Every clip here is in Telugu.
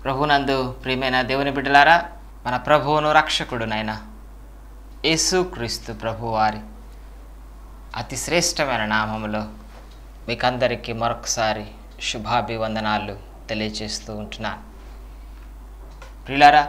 ప్రభునందు ప్రియమైన దేవుని బిడ్డలారా మన ప్రభువును రక్షకుడునైన యేసుక్రీస్తు ప్రభువారి అతి శ్రేష్టమైన నామములో మీకందరికీ మరొకసారి శుభాభివందనాలు తెలియజేస్తూ ఉంటున్నాను ప్రియులారా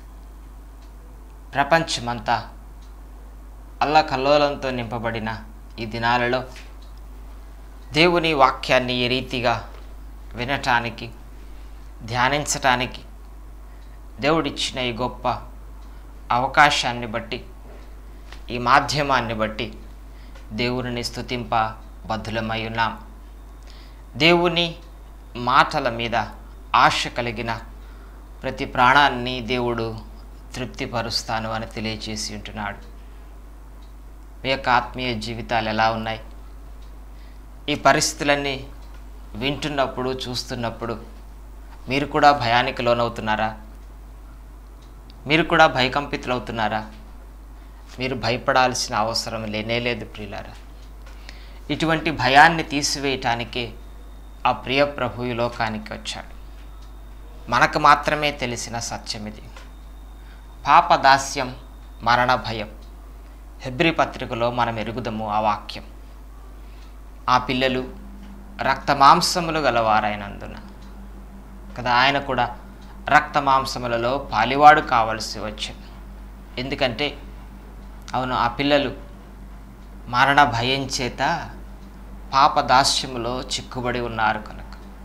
ప్రపంచమంతా అల్లకల్లోలంతో నింపబడిన ఈ దినాలలో దేవుని వాక్యాన్ని ఈ రీతిగా వినటానికి ధ్యానించటానికి దేవుడిచ్చిన ఈ గొప్ప అవకాశాన్ని బట్టి ఈ మాధ్యమాన్ని బట్టి దేవుని స్తుతింప బద్ధులమై ఉన్నాం దేవుని మాటల మీద ఆశ కలిగిన ప్రతి ప్రాణాన్ని దేవుడు తృప్తిపరుస్తాను అని తెలియచేసి ఉంటున్నాడు మీ యొక్క ఆత్మీయ జీవితాలు ఎలా ఉన్నాయి ఈ పరిస్థితులన్నీ వింటున్నప్పుడు చూస్తున్నప్పుడు మీరు కూడా భయానికి లోనవుతున్నారా మీరు కూడా భయకంపితులవుతున్నారా మీరు భయపడాల్సిన అవసరం లేనే లేదు ప్రియులారా ఇటువంటి భయాన్ని తీసివేయటానికే ఆ ప్రియ ప్రభు ఈ లోకానికి వచ్చాడు మనకు మాత్రమే తెలిసిన సత్యం ఇది పాప దాస్యం మరణ భయం హెబ్రి పత్రికలో మనం ఎరుగుదము ఆ వాక్యం ఆ పిల్లలు రక్త మాంసములు గలవారైనందున కదా ఆయన కూడా రక్త మాంసములలో పాలివాడు కావలసి వచ్చింది ఎందుకంటే అవును ఆ పిల్లలు మరణ భయం చేత పాప దాస్యములో చిక్కుబడి ఉన్నారు కనుక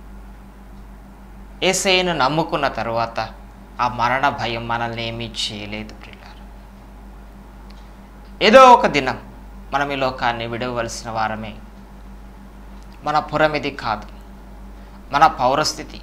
ఏసైను నమ్ముకున్న తరువాత ఆ మరణ భయం మనల్ని ఏమీ చేయలేదు ప్రియులారు ఏదో ఒక దినం మనం ఈ లోకాన్ని విడవలసిన వారమే మన పురమిది కాదు మన పౌరస్థితి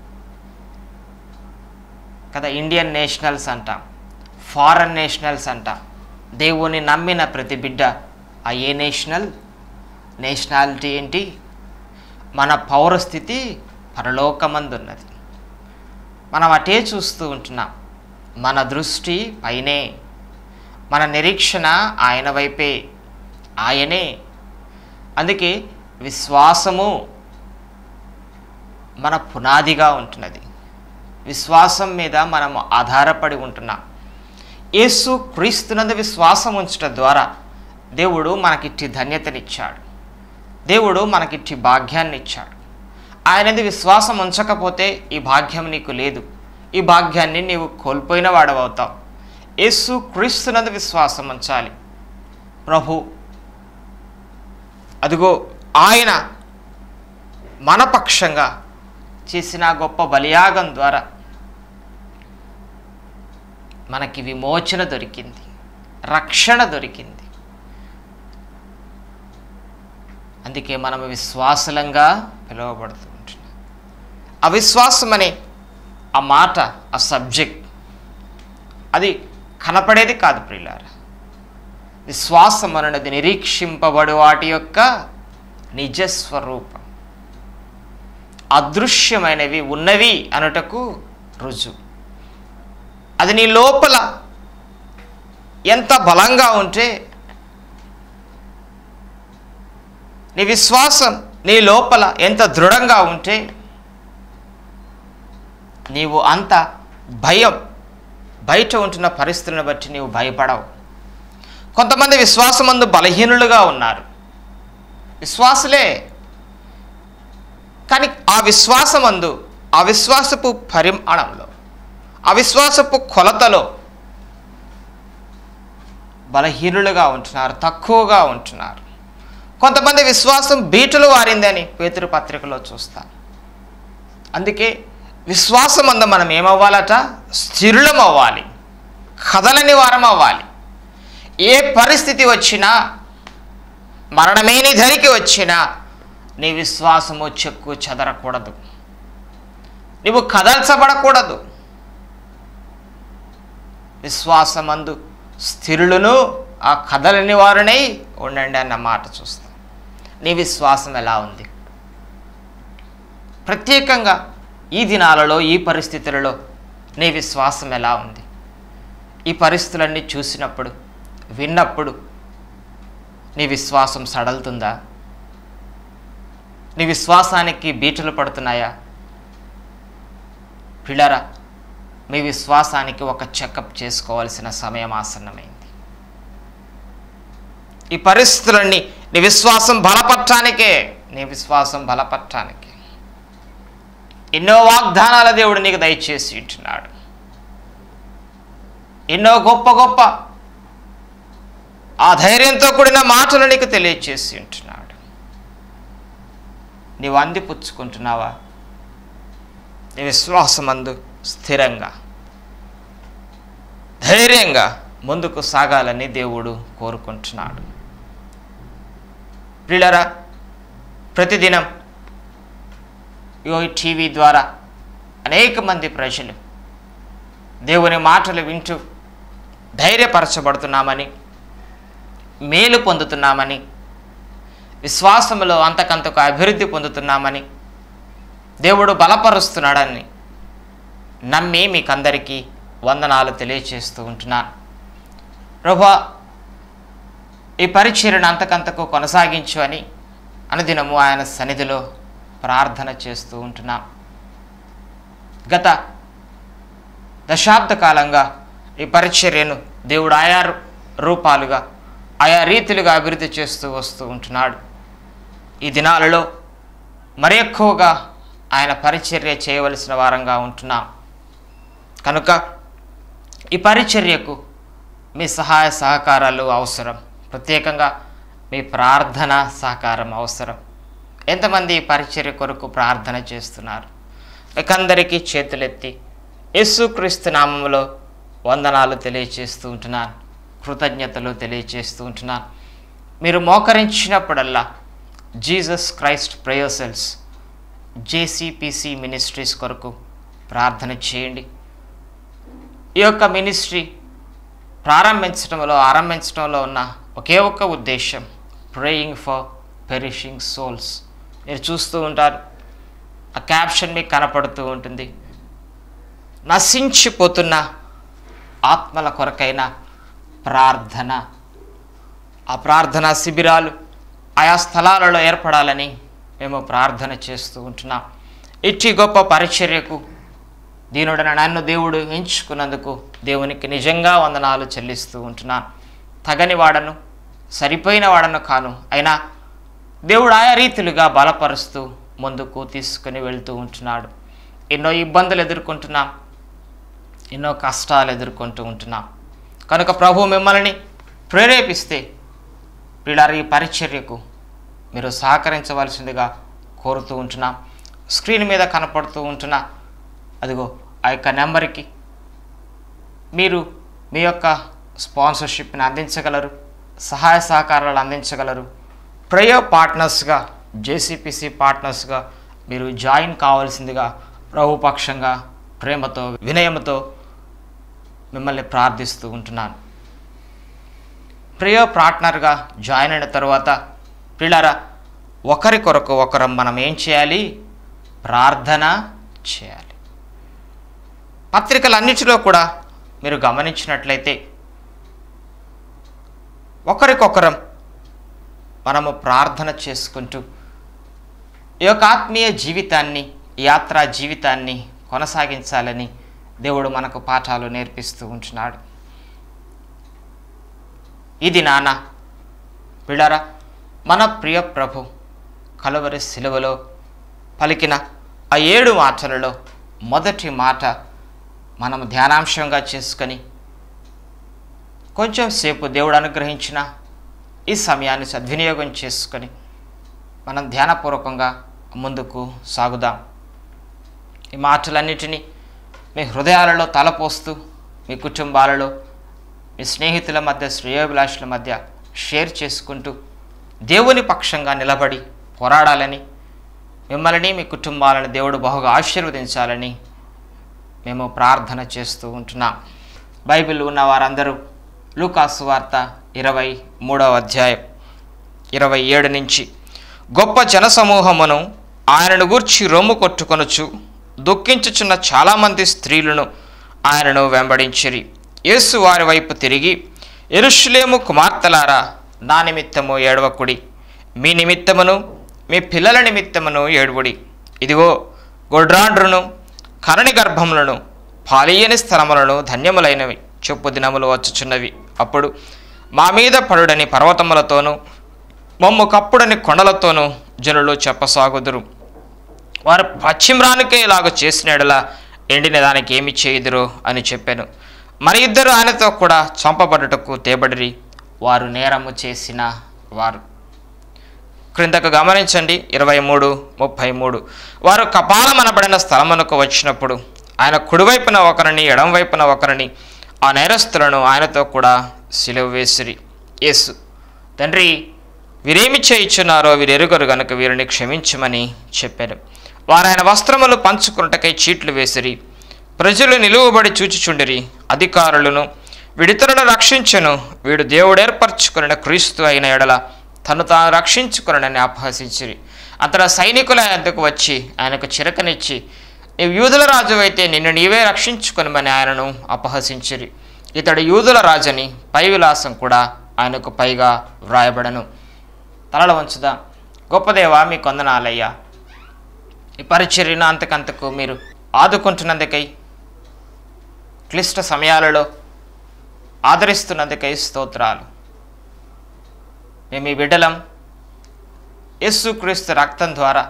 కదా ఇండియన్ నేషనల్స్ అంటాం ఫారెన్ నేషనల్స్ అంటాం దేవుని నమ్మిన ప్రతి బిడ్డ ఆ ఏ నేషనల్ నేషనాలిటీ ఏంటి మన పౌరస్థితి పరలోకమందున్నది మనం అటే చూస్తూ ఉంటున్నాం మన దృష్టి పైనే మన నిరీక్షణ ఆయన వైపే ఆయనే అందుకే విశ్వాసము మన పునాదిగా ఉంటున్నది విశ్వాసం మీద మనం ఆధారపడి ఉంటున్నాం యేసు క్రీస్తునందు విశ్వాసం ఉంచడం ద్వారా దేవుడు మనకిట్టి ధన్యతనిచ్చాడు దేవుడు మనకిట్టి భాగ్యాన్ని ఇచ్చాడు ఆయనది విశ్వాసం ఉంచకపోతే ఈ భాగ్యం నీకు లేదు ఈ భాగ్యాన్ని నీవు కోల్పోయిన వాడవవుతావు యేసు క్రీస్తునందు విశ్వాసం ఉంచాలి ప్రభు అదిగో ఆయన మన పక్షంగా చేసిన గొప్ప బలియాగం ద్వారా మనకి విమోచన దొరికింది రక్షణ దొరికింది అందుకే మనం విశ్వాసలంగా పిలువబడుతూ ఉంటున్నాం అవిశ్వాసం అనే ఆ మాట ఆ సబ్జెక్ట్ అది కనపడేది కాదు ప్రియులారా విశ్వాసం అన్నది నిరీక్షింపబడు వాటి యొక్క నిజస్వరూపం అదృశ్యమైనవి ఉన్నవి అనుటకు రుజువు అది నీ లోపల ఎంత బలంగా ఉంటే నీ విశ్వాసం నీ లోపల ఎంత దృఢంగా ఉంటే నీవు అంత భయం బయట ఉంటున్న పరిస్థితులను బట్టి నీవు భయపడవు కొంతమంది విశ్వాసమందు బలహీనులుగా ఉన్నారు విశ్వాసులే కానీ ఆ విశ్వాసమందు ఆ విశ్వాసపు పరిమాణంలో అవిశ్వాసపు కొలతలో బలహీనులుగా ఉంటున్నారు తక్కువగా ఉంటున్నారు కొంతమంది విశ్వాసం బీటులు వారిందని పేతురు పత్రికలో చూస్తాం అందుకే విశ్వాసం అందు మనం ఏమవ్వాలట స్థిరులం అవ్వాలి కదలని వారం అవ్వాలి ఏ పరిస్థితి వచ్చినా మరణమే నీ ధరికి వచ్చినా నీ విశ్వాసము చెక్కు చెదరకూడదు నీవు కదల్చబడకూడదు విశ్వాసమందు స్థిరులను ఆ కదలని వారినై ఉండండి అన్న మాట చూస్తాం నీ విశ్వాసం ఎలా ఉంది ప్రత్యేకంగా ఈ దినాలలో ఈ పరిస్థితులలో నీ విశ్వాసం ఎలా ఉంది ఈ పరిస్థితులన్నీ చూసినప్పుడు విన్నప్పుడు నీ విశ్వాసం సడలుతుందా నీ విశ్వాసానికి బీటలు పడుతున్నాయా పిల్లరా మీ విశ్వాసానికి ఒక చెకప్ చేసుకోవాల్సిన సమయం ఆసన్నమైంది ఈ పరిస్థితులన్నీ నీ విశ్వాసం బలపట్టానికే నీ విశ్వాసం బలపట్టానికే ఎన్నో వాగ్దానాల దేవుడు నీకు దయచేసి ఉంటున్నాడు ఎన్నో గొప్ప గొప్ప ఆ ధైర్యంతో కూడిన మాటలు నీకు తెలియచేసి ఉంటున్నాడు నీవు అందిపుచ్చుకుంటున్నావా నీ విశ్వాసమందు స్థిరంగా ధైర్యంగా ముందుకు సాగాలని దేవుడు కోరుకుంటున్నాడు ప్రియులరా ప్రతిదినం ఇగో ఈ టీవీ ద్వారా అనేక మంది ప్రజలు దేవుని మాటలు వింటూ ధైర్యపరచబడుతున్నామని మేలు పొందుతున్నామని విశ్వాసములో అంతకంతకు అభివృద్ధి పొందుతున్నామని దేవుడు బలపరుస్తున్నాడని నమ్మి మీకందరికీ వందనాలు తెలియచేస్తూ ఉంటున్నాను ప్రభా ఈ పరిచర్యను అంతకంతకు కొనసాగించు అని అనుదినము ఆయన సన్నిధిలో ప్రార్థన చేస్తూ ఉంటున్నాం గత దశాబ్ద కాలంగా ఈ పరిచర్యను దేవుడు ఆయా రూ- రూపాలుగా ఆయా రీతిలుగా అభివృద్ధి చేస్తూ వస్తూ ఉంటున్నాడు ఈ దినాలలో మరి ఎక్కువగా ఆయన పరిచర్య చేయవలసిన వారంగా ఉంటున్నాం కనుక ఈ పరిచర్యకు మీ సహాయ సహకారాలు అవసరం ప్రత్యేకంగా మీ ప్రార్థన సహకారం అవసరం ఎంతమంది ఈ పరిచర్య కొరకు ప్రార్థన చేస్తున్నారు మీకందరికీ చేతులెత్తి యేసుక్రీస్తు నామంలో వందనాలు తెలియచేస్తూ ఉంటున్నాను కృతజ్ఞతలు తెలియచేస్తూ ఉంటున్నాను మీరు మోకరించినప్పుడల్లా జీసస్ క్రైస్ట్ ప్రయోసెల్స్ జేసీపీసీ మినిస్ట్రీస్ కొరకు ప్రార్థన చేయండి ఈ యొక్క మినిస్ట్రీ ప్రారంభించడంలో ఆరంభించడంలో ఉన్న ఒకే ఒక్క ఉద్దేశం ప్రేయింగ్ ఫర్ పెరిషింగ్ సోల్స్ మీరు చూస్తూ ఉంటారు ఆ క్యాప్షన్ మీకు కనపడుతూ ఉంటుంది నశించిపోతున్న ఆత్మల కొరకైన ప్రార్థన ఆ ప్రార్థన శిబిరాలు ఆయా స్థలాలలో ఏర్పడాలని మేము ప్రార్థన చేస్తూ ఉంటున్నాం ఇట్టి గొప్ప పరిచర్యకు దీనుడన నన్ను దేవుడు ఎంచుకున్నందుకు దేవునికి నిజంగా వందనాలు చెల్లిస్తూ ఉంటున్నాను తగని వాడను సరిపోయిన వాడను కాను అయినా దేవుడు ఆయా రీతిలుగా బలపరుస్తూ ముందుకు తీసుకుని వెళ్తూ ఉంటున్నాడు ఎన్నో ఇబ్బందులు ఎదుర్కొంటున్నాం ఎన్నో కష్టాలు ఎదుర్కొంటూ ఉంటున్నాం కనుక ప్రభు మిమ్మల్ని ప్రేరేపిస్తే పిల్లల ఈ పరిచర్యకు మీరు సహకరించవలసిందిగా కోరుతూ ఉంటున్నాం స్క్రీన్ మీద కనపడుతూ ఉంటున్న అదిగో ఆ యొక్క నెంబర్కి మీరు మీ యొక్క స్పాన్సర్షిప్ని అందించగలరు సహాయ సహకారాలు అందించగలరు ప్రయో పార్ట్నర్స్గా జేసీపీసీ పార్ట్నర్స్గా మీరు జాయిన్ కావాల్సిందిగా ప్రభు పక్షంగా ప్రేమతో వినయంతో మిమ్మల్ని ప్రార్థిస్తూ ఉంటున్నాను ప్రియో పార్ట్నర్గా జాయిన్ అయిన తర్వాత పిల్లరా ఒకరి కొరకు ఒకరం మనం ఏం చేయాలి ప్రార్థన చేయాలి పత్రికలన్నిటిలో కూడా మీరు గమనించినట్లయితే ఒకరికొకరం మనము ప్రార్థన చేసుకుంటూ ఈ యొక్క ఆత్మీయ జీవితాన్ని యాత్రా జీవితాన్ని కొనసాగించాలని దేవుడు మనకు పాఠాలు నేర్పిస్తూ ఉంటున్నాడు ఇది నాన్న పిల్లరా మన ప్రియ ప్రభు కలువరి శిలువలో పలికిన ఆ ఏడు మాటలలో మొదటి మాట మనం ధ్యానాంశంగా చేసుకొని కొంచెం సేపు దేవుడు అనుగ్రహించిన ఈ సమయాన్ని సద్వినియోగం చేసుకొని మనం ధ్యానపూర్వకంగా ముందుకు సాగుదాం ఈ మాటలన్నిటినీ మీ హృదయాలలో తలపోస్తూ మీ కుటుంబాలలో మీ స్నేహితుల మధ్య శ్రేయోభిలాషుల మధ్య షేర్ చేసుకుంటూ దేవుని పక్షంగా నిలబడి పోరాడాలని మిమ్మల్ని మీ కుటుంబాలను దేవుడు బహుగా ఆశీర్వదించాలని మేము ప్రార్థన చేస్తూ ఉంటున్నాం బైబిల్ ఉన్న వారందరూ లూకాసు వార్త ఇరవై మూడవ అధ్యాయం ఇరవై ఏడు నుంచి గొప్ప జనసమూహమును ఆయనను గూర్చి రొమ్ము కొట్టుకొనుచు దుఃఖించుచున్న చాలామంది స్త్రీలను ఆయనను వెంబడించిరి యేసు వారి వైపు తిరిగి ఎరుషులేము కుమార్తెలారా నా నిమిత్తము ఏడవకుడి మీ నిమిత్తమును మీ పిల్లల నిమిత్తమును ఏడువుడి ఇదిగో గొడ్రాండ్రును కరణి గర్భములను పాలియని స్థలములను ధన్యములైనవి చెప్పు దినములు వచ్చుచున్నవి అప్పుడు మా మీద పడుడని పర్వతములతోనూ మమ్ము కప్పుడని కొండలతోనూ జనులు చెప్పసాగుదురు వారు పశ్చిమ్రానికే ఇలాగ చేసినడలా ఎండిన దానికి ఏమి చేయుదురు అని చెప్పాను మరి ఇద్దరు ఆయనతో కూడా చంపబడుటకు తేబడిరి వారు నేరము చేసిన వారు క్రిందకు గమనించండి ఇరవై మూడు ముప్పై మూడు వారు కపాలమనబడిన స్థలమునకు వచ్చినప్పుడు ఆయన కుడివైపున ఒకరిని ఎడంవైపున ఒకరిని ఆ నేరస్తులను ఆయనతో కూడా సిలువ వేసిరి యేసు తండ్రి వీరేమి చేయించున్నారో వీరెరుగరు గనుక వీరిని క్షమించమని చెప్పారు వారు ఆయన వస్త్రములు పంచుకున్నటకై చీట్లు వేసిరి ప్రజలు నిలువబడి చూచుచుండిరి అధికారులను వీడితరులను రక్షించను వీడు దేవుడు ఏర్పరచుకున్న క్రీస్తు అయిన ఎడల తను తాను రక్షించుకునని అపహసించిరి అతడు సైనికుల ఎందుకు వచ్చి ఆయనకు చిరకనిచ్చి నీవు యూదుల రాజు అయితే నిన్ను నీవే రక్షించుకొనమని ఆయనను అపహసించిరి ఇతడు యూదుల రాజని పై విలాసం కూడా ఆయనకు పైగా వ్రాయబడను తలల వంచుదా గొప్పదేవా మీ కొందనాలయ్యా ఈ పరిచర్యను అంతకంతకు మీరు ఆదుకుంటున్నందుకై క్లిష్ట సమయాలలో ఆదరిస్తున్నందుకై స్తోత్రాలు మేము ఈ బిడ్డలం యేసుక్రీస్తు రక్తం ద్వారా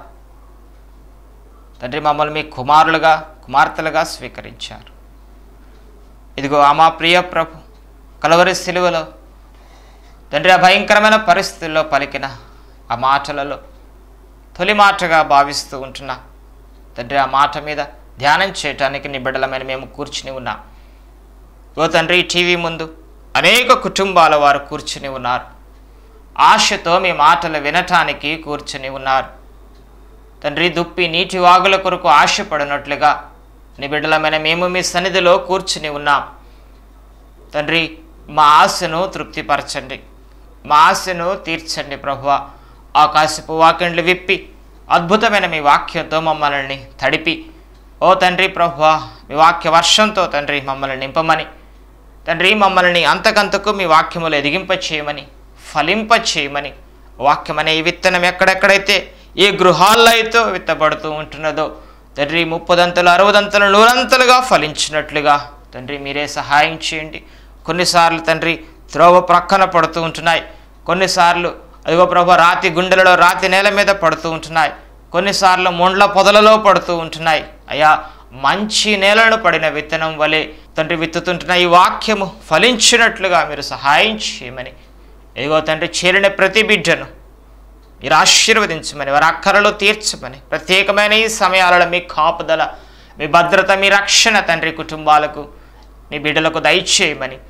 తండ్రి మమ్మల్ని మీ కుమారులుగా కుమార్తెలుగా స్వీకరించారు ఇదిగో ఆ మా ప్రియ ప్రభు కలవరి సిలువలో తండ్రి ఆ భయంకరమైన పరిస్థితుల్లో పలికిన ఆ మాటలలో తొలి మాటగా భావిస్తూ ఉంటున్నా తండ్రి ఆ మాట మీద ధ్యానం చేయటానికి నీ బిడ్డలమైన మేము కూర్చుని ఉన్నాం ఓ తండ్రి టీవీ ముందు అనేక కుటుంబాల వారు కూర్చుని ఉన్నారు ఆశతో మీ మాటలు వినటానికి కూర్చుని ఉన్నారు తండ్రి దుప్పి నీటి వాగుల కొరకు ఆశపడినట్లుగా నీ బిడ్డలమైన మేము మీ సన్నిధిలో కూర్చుని ఉన్నాం తండ్రి మా ఆశను తృప్తిపరచండి మా ఆశను తీర్చండి ప్రభువ ఆకాశపు వాక్యండ్లు విప్పి అద్భుతమైన మీ వాక్యంతో మమ్మల్ని తడిపి ఓ తండ్రి ప్రభువ మీ వాక్య వర్షంతో తండ్రి మమ్మల్ని నింపమని తండ్రి మమ్మల్ని అంతకంతకు మీ వాక్యములు ఎదిగింప చేయమని ఫలింప చేయమని వాక్యమనే ఈ విత్తనం ఎక్కడెక్కడైతే ఏ గృహాల్లో అయితే విత్తబడుతూ ఉంటున్నదో తండ్రి ముప్పదంతలు అరవదంతలు నూరంతలుగా ఫలించినట్లుగా తండ్రి మీరే సహాయం చేయండి కొన్నిసార్లు తండ్రి త్రోవ ప్రక్కన పడుతూ ఉంటున్నాయి కొన్నిసార్లు అదిగో ప్రభు రాతి గుండెలలో రాతి నేల మీద పడుతూ ఉంటున్నాయి కొన్నిసార్లు ముండ్ల పొదలలో పడుతూ ఉంటున్నాయి అయ్యా మంచి నేలను పడిన విత్తనం వలె తండ్రి విత్తుతుంటున్న ఈ వాక్యము ఫలించినట్లుగా మీరు సహాయం చేయమని ఇదిగో తండ్రి చేరిన ప్రతి బిడ్డను మీరు ఆశీర్వదించమని వారి అక్కరలో తీర్చమని ప్రత్యేకమైన ఈ సమయాలలో మీ కాపుదల మీ భద్రత మీ రక్షణ తండ్రి కుటుంబాలకు నీ బిడ్డలకు దయచేయమని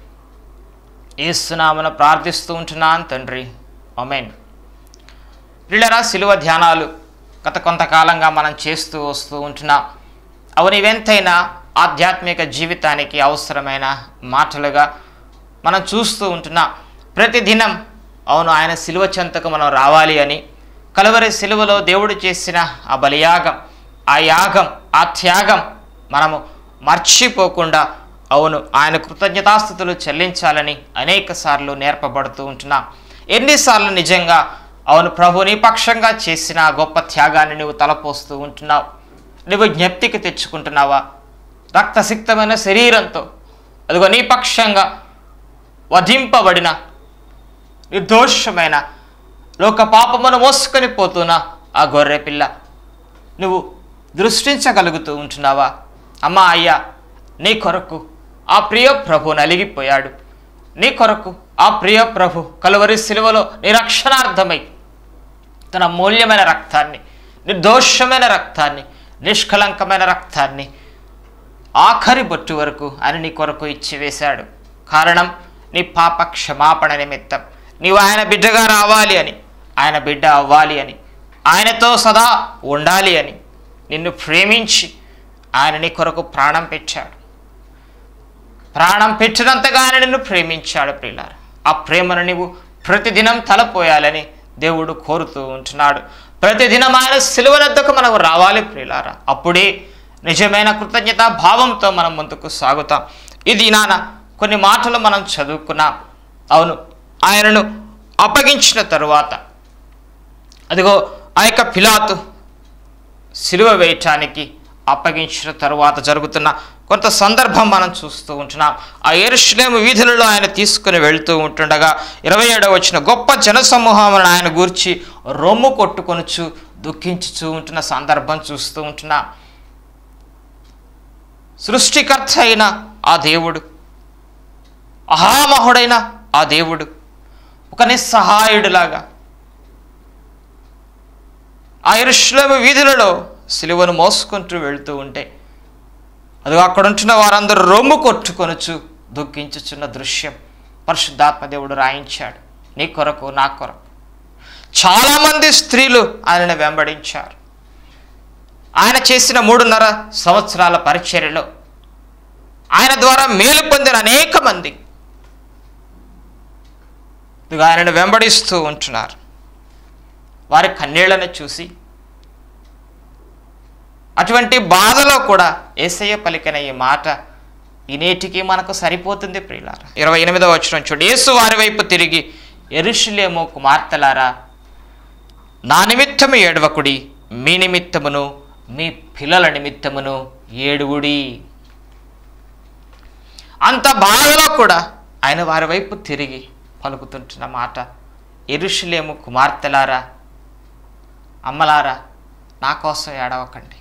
ఏసునామన ప్రార్థిస్తూ ఉంటున్నాను తండ్రి అమెన్ వీళ్ళరా శిలువ ధ్యానాలు గత కొంతకాలంగా మనం చేస్తూ వస్తూ ఉంటున్నాం అవి నీవెంతైనా ఆధ్యాత్మిక జీవితానికి అవసరమైన మాటలుగా మనం చూస్తూ ఉంటున్నాం ప్రతిదినం అవును ఆయన శిలువ చెంతకు మనం రావాలి అని కలవరి శిలువలో దేవుడు చేసిన ఆ బలియాగం ఆ యాగం ఆ త్యాగం మనము మర్చిపోకుండా అవును ఆయన కృతజ్ఞతాస్థుతులు చెల్లించాలని అనేక సార్లు నేర్పబడుతూ ఉంటున్నాం ఎన్నిసార్లు నిజంగా అవును ప్రభు నీ పక్షంగా చేసిన ఆ గొప్ప త్యాగాన్ని నువ్వు తలపోస్తూ ఉంటున్నావు నువ్వు జ్ఞప్తికి తెచ్చుకుంటున్నావా రక్తసిక్తమైన శరీరంతో అదిగో నీ పక్షంగా వధింపబడిన నిర్దోషమైన లోక పాపమును మోసుకొని పోతున్న ఆ గొర్రె పిల్ల నువ్వు దృష్టించగలుగుతూ ఉంటున్నావా అమ్మా అయ్యా నీ కొరకు ఆ ప్రియ ప్రభు నలిగిపోయాడు నీ కొరకు ఆ ప్రియ ప్రభు కలువరి శిలువలో నిరక్షణార్థమై తన మూల్యమైన రక్తాన్ని నిర్దోషమైన రక్తాన్ని నిష్కలంకమైన రక్తాన్ని ఆఖరి బొట్టు వరకు ఆయన నీ కొరకు ఇచ్చివేశాడు కారణం నీ పాప క్షమాపణ నిమిత్తం నీవు ఆయన బిడ్డగా రావాలి అని ఆయన బిడ్డ అవ్వాలి అని ఆయనతో సదా ఉండాలి అని నిన్ను ప్రేమించి ఆయన నీ కొరకు ప్రాణం పెట్టాడు ప్రాణం పెట్టినంతగా ఆయన నిన్ను ప్రేమించాడు ప్రియులారు ఆ ప్రేమను నీవు ప్రతిదినం తలపోయాలని దేవుడు కోరుతూ ఉంటున్నాడు ప్రతిదినం ఆయన సిలువనద్దకు మనకు రావాలి ప్రియులారా అప్పుడే నిజమైన కృతజ్ఞత భావంతో మనం ముందుకు సాగుతాం ఇది నాన్న కొన్ని మాటలు మనం చదువుకున్నాం అవును ఆయనను అప్పగించిన తరువాత అదిగో ఆ యొక్క పిలాతు సిలువ వేయటానికి అప్పగించిన తరువాత జరుగుతున్న కొంత సందర్భం మనం చూస్తూ ఉంటున్నాం ఆ ఎరుషులేము వీధులలో ఆయన తీసుకుని వెళ్తూ ఉంటుండగా ఇరవై ఏడవ వచ్చిన గొప్ప జనసమూహములను ఆయన గూర్చి రొమ్ము కొట్టుకొనుచు దుఃఖించుచూ ఉంటున్న సందర్భం చూస్తూ ఉంటున్నాం సృష్టికర్త అయిన ఆ దేవుడు అహామహుడైన ఆ దేవుడు ఒక నిస్సహాయుడిలాగా ఆ ఎరుషులేము వీధులలో సిలువను మోసుకుంటూ వెళ్తూ ఉంటే అది అక్కడ ఉంటున్న వారందరూ రొమ్ము కొట్టుకొనుచు దుఃఖించుచున్న దృశ్యం పరిశుద్ధాత్మ దేవుడు రాయించాడు నీ కొరకు నా కొరకు చాలామంది స్త్రీలు ఆయనను వెంబడించారు ఆయన చేసిన మూడున్నర సంవత్సరాల పరిచర్యలో ఆయన ద్వారా మేలు పొందిన అనేక మంది ఇదిగో ఆయనను వెంబడిస్తూ ఉంటున్నారు వారి కన్నీళ్లను చూసి అటువంటి బాధలో కూడా ఏసయ్య పలికిన ఈ మాట ఈ నేటికి మనకు సరిపోతుంది ప్రియులారా ఇరవై ఎనిమిదవ వచ్చిన చూడు యేసు వారి వైపు తిరిగి ఎరుషులేమో కుమార్తెలారా నా నిమిత్తము ఏడవకుడి మీ నిమిత్తమును మీ పిల్లల నిమిత్తమును ఏడుగుడి అంత బాధలో కూడా ఆయన వారి వైపు తిరిగి పలుకుతుంటున్న మాట ఎరుషులేము కుమార్తెలారా అమ్మలారా నా కోసం ఏడవకండి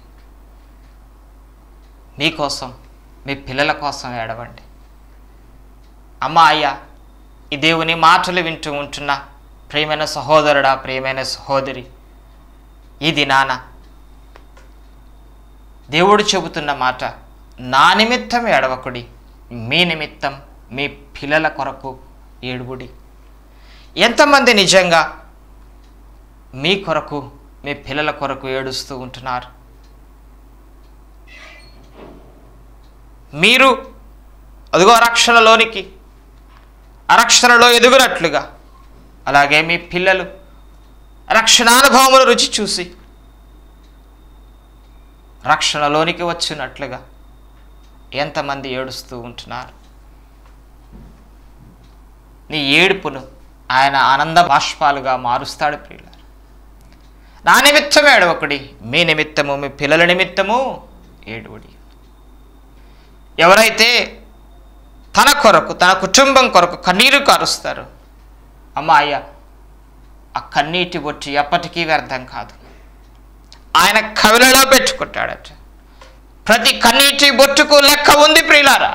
మీకోసం మీ పిల్లల కోసం ఏడవండి అమ్మ అయ్యా ఈ దేవుని మాటలు వింటూ ఉంటున్న ప్రియమైన సహోదరుడా ప్రియమైన సహోదరి ఈ దినాన దేవుడు చెబుతున్న మాట నా నిమిత్తం ఏడవకుడి మీ నిమిత్తం మీ పిల్లల కొరకు ఏడుగుడి ఎంతమంది నిజంగా మీ కొరకు మీ పిల్లల కొరకు ఏడుస్తూ ఉంటున్నారు మీరు అదిగో రక్షణలోనికి అరక్షణలో ఎదుగునట్లుగా అలాగే మీ పిల్లలు రక్షణానుభవములు రుచి చూసి రక్షణలోనికి వచ్చినట్లుగా ఎంతమంది ఏడుస్తూ ఉంటున్నారు నీ ఏడుపును ఆయన ఆనంద బాష్పాలుగా మారుస్తాడు ప్రియులారు నా నిమిత్తం ఏడవకుడి మీ నిమిత్తము మీ పిల్లల నిమిత్తము ఏడువుడి ఎవరైతే తన కొరకు తన కుటుంబం కొరకు కన్నీరు కారుస్తారు అమ్మాయ ఆ కన్నీటి బొట్టి ఎప్పటికీ వ్యర్థం కాదు ఆయన కవిలలో పెట్టుకుంటాడట ప్రతి కన్నీటి బొట్టుకు లెక్క ఉంది ప్రియులారా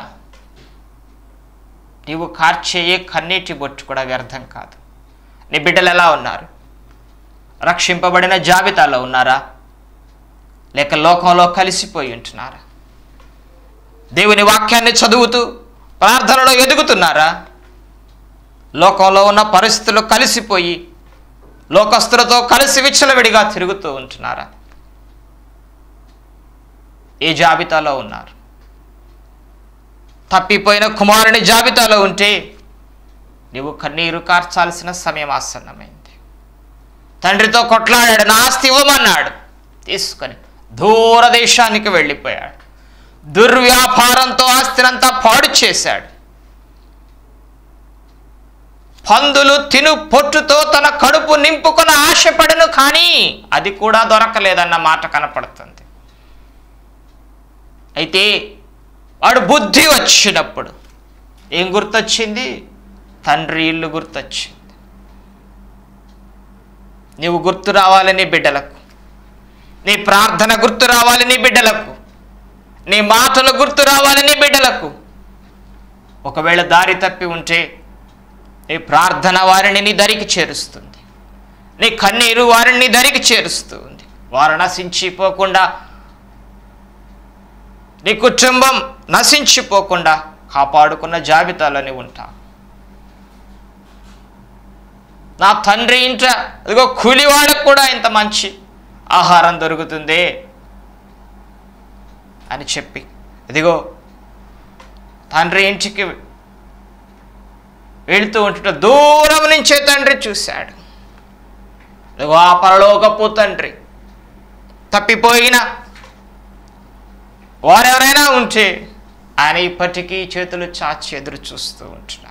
నీవు కార్చే ఏ కన్నీటి బొట్టు కూడా వ్యర్థం కాదు నీ బిడ్డలు ఎలా ఉన్నారు రక్షింపబడిన జాబితాలో ఉన్నారా లేక లోకంలో కలిసిపోయి ఉంటున్నారా దేవుని వాక్యాన్ని చదువుతూ ప్రార్థనలో ఎదుగుతున్నారా లోకంలో ఉన్న పరిస్థితులు కలిసిపోయి లోకస్తులతో కలిసి విచ్చలవిడిగా తిరుగుతూ ఉంటున్నారా ఏ జాబితాలో ఉన్నారు తప్పిపోయిన కుమారుని జాబితాలో ఉంటే నీవు కన్నీరు కార్చాల్సిన సమయం ఆసన్నమైంది తండ్రితో కొట్లాడాడు నా ఆస్తి ఇవ్వమన్నాడు తీసుకొని దూరదేశానికి వెళ్ళిపోయాడు దుర్వ్యాపారంతో ఆస్తినంతా పాడు చేశాడు పందులు తిను పొట్టుతో తన కడుపు నింపుకుని ఆశపడను కానీ అది కూడా దొరకలేదన్న మాట కనపడుతుంది అయితే వాడు బుద్ధి వచ్చినప్పుడు ఏం గుర్తొచ్చింది తండ్రి ఇల్లు గుర్తొచ్చింది నీవు గుర్తు రావాలి నీ బిడ్డలకు నీ ప్రార్థన గుర్తు రావాలి నీ బిడ్డలకు నీ మాటలు గుర్తు రావాలి నీ బిడ్డలకు ఒకవేళ దారి తప్పి ఉంటే నీ ప్రార్థన వారిని నీ దరికి చేరుస్తుంది నీ కన్నీరు వారిని నీ దరికి చేరుస్తుంది వారు నశించిపోకుండా నీ కుటుంబం నశించిపోకుండా కాపాడుకున్న జాబితాలోనే ఉంటా నా తండ్రి ఇంట ఇదిగో కూలివాడకు కూడా ఇంత మంచి ఆహారం దొరుకుతుంది అని చెప్పి ఇదిగో తండ్రి ఇంటికి వెళుతూ ఉంటుంటే దూరం నుంచే తండ్రి చూశాడు ఇదిగో ఆ పరలోకపు తండ్రి తప్పిపోయిన వారెవరైనా ఉంటే ఆయన ఇప్పటికీ చేతులు చాచి ఎదురు చూస్తూ ఉంటున్నాడు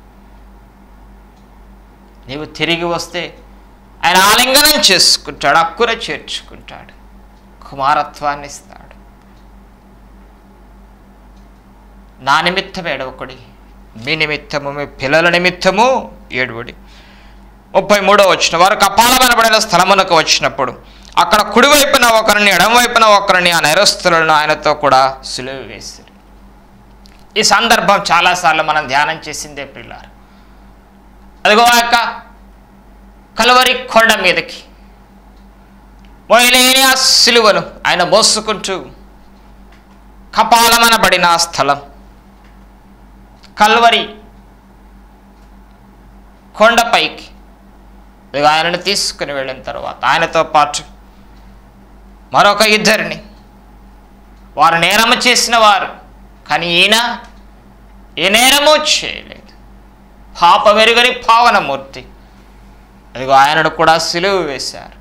నీవు తిరిగి వస్తే ఆయన ఆలింగనం చేసుకుంటాడు అక్కున చేర్చుకుంటాడు కుమారత్వాన్ని ఇస్తాడు నా నిమిత్తం ఏడవకుడి మీ నిమిత్తము మీ పిల్లల నిమిత్తము ఏడువడి ముప్పై మూడో వచ్చిన వారు కపాలమనబడిన స్థలమునకు వచ్చినప్పుడు అక్కడ కుడివైపున ఒకరిని ఎడమవైపున ఒకరిని ఆ నేరస్తులను ఆయనతో కూడా సులువ వేశారు ఈ సందర్భం చాలాసార్లు మనం ధ్యానం చేసిందే పిల్లారు అదిగో ఆ యొక్క కలువరి కొండ మీదకి మోయలేని ఆ సిలువను ఆయన మోసుకుంటూ కపాలమనబడిన ఆ స్థలం కల్వరి కొండపైకి ఇదిగో ఆయనను తీసుకుని వెళ్ళిన తర్వాత ఆయనతో పాటు మరొక ఇద్దరిని వారు నేరము చేసిన వారు కానీ ఈయన ఏ నేరము చేయలేదు పాప వెరుగని పావనమూర్తి అదిగో ఆయనను కూడా సిలువ వేశారు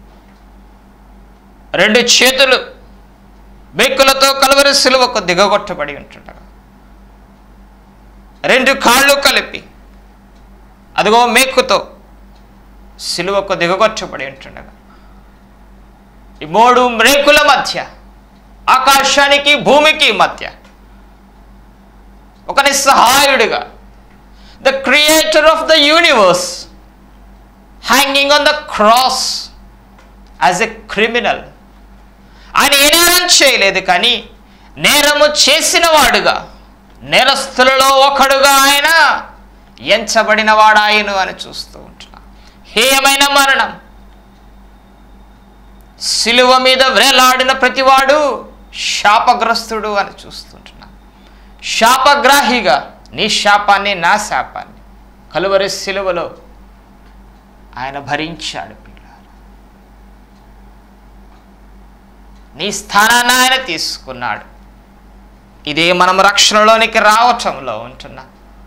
రెండు చేతులు బెక్కులతో కలువరి సిలువకు దిగగొట్టబడి ఉంటుండగా రెండు కాళ్ళు కలిపి అదిగో మేకుతో సిలువకు దిగగొట్టబడి ఉంటుండగా ఈ మూడు రేకుల మధ్య ఆకాశానికి భూమికి మధ్య ఒక నిస్సహాయుడిగా the creator of the universe hanging on the cross as a criminal ఆయన ఏ నేరం చేయలేదు కానీ నేరము చేసిన వాడుగా నేరస్తులలో ఒకడుగా ఆయన ఎంచబడిన వాడాయను అని చూస్తూ ఉంటున్నా హేయమైన మరణం సిలువ మీద వ్రేలాడిన ప్రతివాడు శాపగ్రస్తుడు అని చూస్తుంటున్నా శాపగ్రాహిగా నీ శాపాన్ని నా శాపాన్ని కలువరి సిలువలో ఆయన భరించాడు పిల్లారు నీ స్థానాన్ని ఆయన తీసుకున్నాడు ఇదే మనం రక్షణలోనికి రావటంలో ఉంటున్నా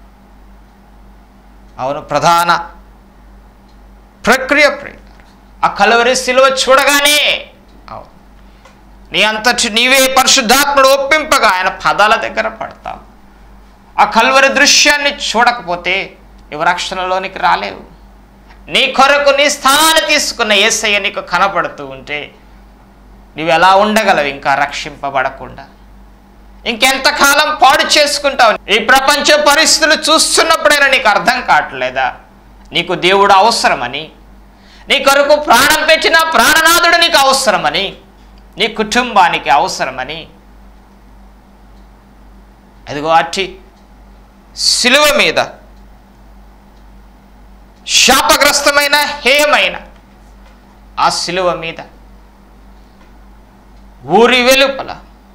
అవును ప్రధాన ప్రక్రియ ప్రియులారా. ఆ కలువరి సిలువ చూడగానే అవును నీ అంతటి నీవే పరిశుద్ధాత్ముడు ఒప్పింపగా ఆయన పదాల దగ్గర పడతావు ఆ కలువరి దృశ్యాన్ని చూడకపోతే ఇవి రక్షణలోనికి రాలేవు నీ కొరకు నీ స్థానాన్ని తీసుకున్న ఏసయ్య నీకు కనపడుతూ ఉంటే నువ్వు ఎలా ఉండగలవు ఇంకా రక్షింపబడకుండా ఇంకెంతకాలం పాడు చేసుకుంటావు ఈ ప్రపంచ పరిస్థితులు చూస్తున్నప్పుడైనా నీకు అర్థం కావట్లేదా నీకు దేవుడు అవసరమని నీ కొరకు ప్రాణం పెట్టిన ప్రాణనాథుడు నీకు అవసరమని నీ కుటుంబానికి అవసరమని అదిగో అట్టి సిలువ మీద శాపగ్రస్తమైన హేయమైన ఆ సిలువ మీద ఊరి వెలుపల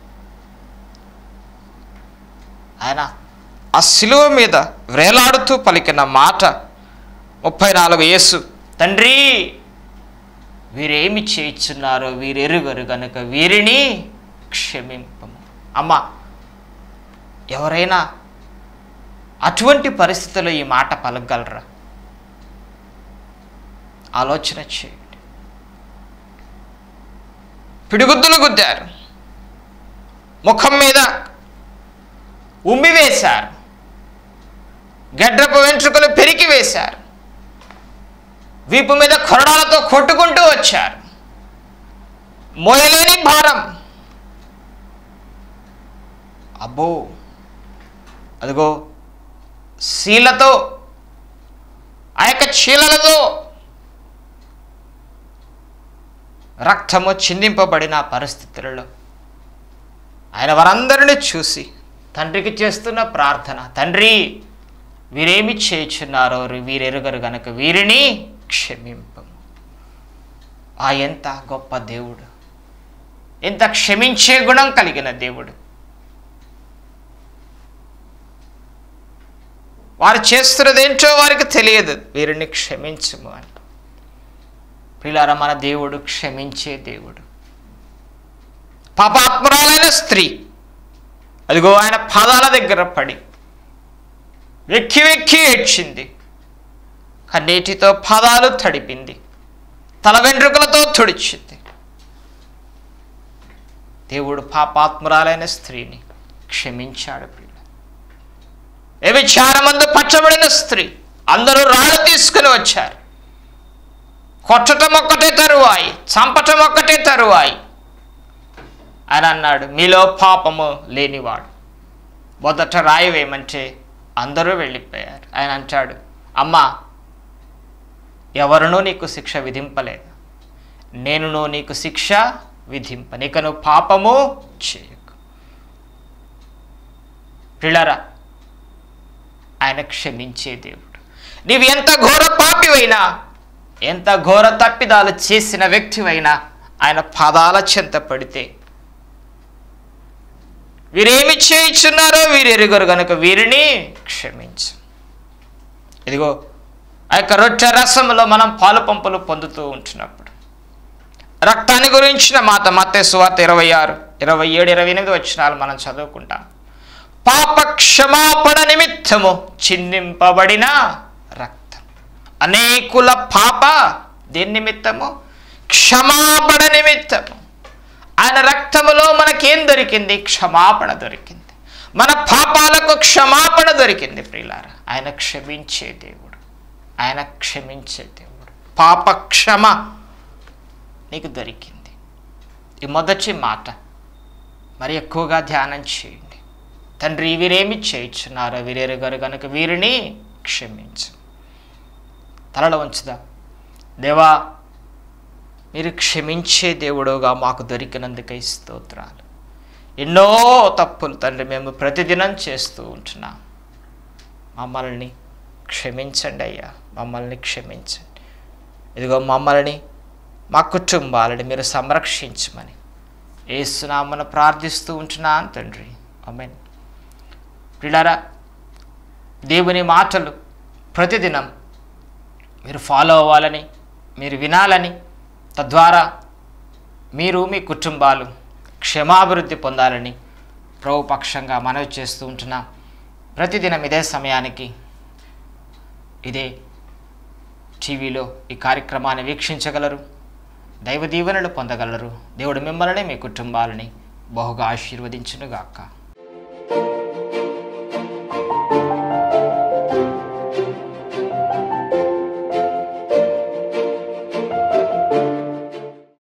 ఆయన ఆ సిలువ మీద వేలాడుతూ పలికిన మాట ముప్పై నాలుగు యేసు తండ్రి వీరేమి చేయించున్నారో వీరెరుగరు గనుక వీరిని క్షమింపము అమ్మ ఎవరైనా అటువంటి పరిస్థితుల్లో ఈ మాట పలకగలరా ఆలోచన చేయండి పిడిగుద్దులు గుద్దారు ముఖం మీద ఉమ్మి వేశారు గడ్డపు వెంట్రుకలు పెరికి వేశారు వీపు మీద కొరడాలతో కొట్టుకుంటూ వచ్చారు మోయలేని భారం అబ్బో అదిగో శీలతో ఆ యొక్క చీలలతో రక్తము చిందింపబడిన పరిస్థితులలో ఆయన వారందరిని చూసి తండ్రికి చేస్తున్న ప్రార్థన తండ్రి వీరేమి చేయుచున్నారో వీరెరుగరు గనక వీరిని క్షమింపము ఆ ఎంత గొప్ప దేవుడు ఎంత క్షమించే గుణం కలిగిన దేవుడు వారు చేస్తున్నది ఏంటో వారికి తెలియదు వీరిని క్షమించము అని ప్రిలార మన దేవుడు క్షమించే దేవుడు పాపాత్మురాలైన స్త్రీ అదిగో ఆయన పాదాల దగ్గర పడి వెక్కి వెక్కి ఏడ్చింది కన్నీటితో పాదాలు తడిపింది తల వెంట్రుకలతో తుడిచింది దేవుడు పాపాత్మురాలైన స్త్రీని క్షమించాడు ప్రియుల వ్యభిచారమందు పచ్చబడిన స్త్రీ అందరూ రాళ్ళు తీసుకుని వచ్చారు కొట్టటం ఒక్కటే తరువాయి చంపటం ఒక్కటే తరువాయి అని అన్నాడు మీలో పాపము లేనివాడు మొదట రాయి వేయమంటే అందరూ వెళ్ళిపోయారు ఆయన అంటాడు అమ్మా ఎవరునూ నీకు శిక్ష విధింపలేదు నేనును నీకు శిక్ష విధింప నీకను పాపము చేయకు పిల్లరా ఆయన క్షమించే దేవుడు నీవు ఎంత ఘోర పాపివైనా ఎంత ఘోర తప్పిదాలు చేసిన వ్యక్తివైనా ఆయన పాదాల చెంత పడితే వీరేమి చేయించున్నారో వీరు ఎరుగరు గనుక వీరిని క్షమించు ఇదిగో ఆ యొక్క రొట్టె రసంలో మనం పాలు పంపులు పొందుతూ ఉంటున్నప్పుడు రక్తాన్ని గురించిన మాట మత్తే సువార్త ఇరవై ఆరు ఇరవై ఏడు ఇరవై ఎనిమిది వచ్చినాలు మనం చదువుకుంటాం పాప క్షమాపణ నిమిత్తము చిందింపబడిన రక్తం అనేకుల పాప దేని నిమిత్తము క్షమాపణ నిమిత్తము ఆయన రక్తములో మనకేం దొరికింది క్షమాపణ దొరికింది మన పాపాలకు క్షమాపణ దొరికింది ప్రియులారా ఆయన క్షమించే దేవుడు ఆయన క్షమించే దేవుడు పాప క్షమ నీకు దొరికింది ఈ మొదటి మాట మరి ఎక్కువగా ధ్యానం చేయండి తండ్రి వీరేమి చేయించున్నారో వీరెరుగారు కనుక వీరిని క్షమించు తలలో ఉంచుదా దేవా మీరు క్షమించే దేవుడుగా మాకు దొరికినందుకై స్తోత్రాలు ఎన్నో తప్పులు తండ్రి మేము ప్రతిదినం చేస్తూ ఉంటున్నాం మమ్మల్ని క్షమించండి అయ్యా మమ్మల్ని క్షమించండి ఇదిగో మమ్మల్ని మా కుటుంబాలని మీరు సంరక్షించమని ఏసునామను ప్రార్థిస్తూ ఉంటున్నాను తండ్రి అమెన్ పిల్లరా దేవుని మాటలు ప్రతిదినం మీరు ఫాలో అవ్వాలని మీరు వినాలని తద్వారా మీరు మీ కుటుంబాలు క్షమాభివృద్ధి పొందాలని ప్రభుపక్షంగా మనవి చేస్తూ ఉంటున్నాం ప్రతిదినం ఇదే సమయానికి ఇదే టీవీలో ఈ కార్యక్రమాన్ని వీక్షించగలరు దైవ దీవెనలు పొందగలరు దేవుడు మిమ్మల్ని మీ కుటుంబాలని బహుగా ఆశీర్వదించునుగాక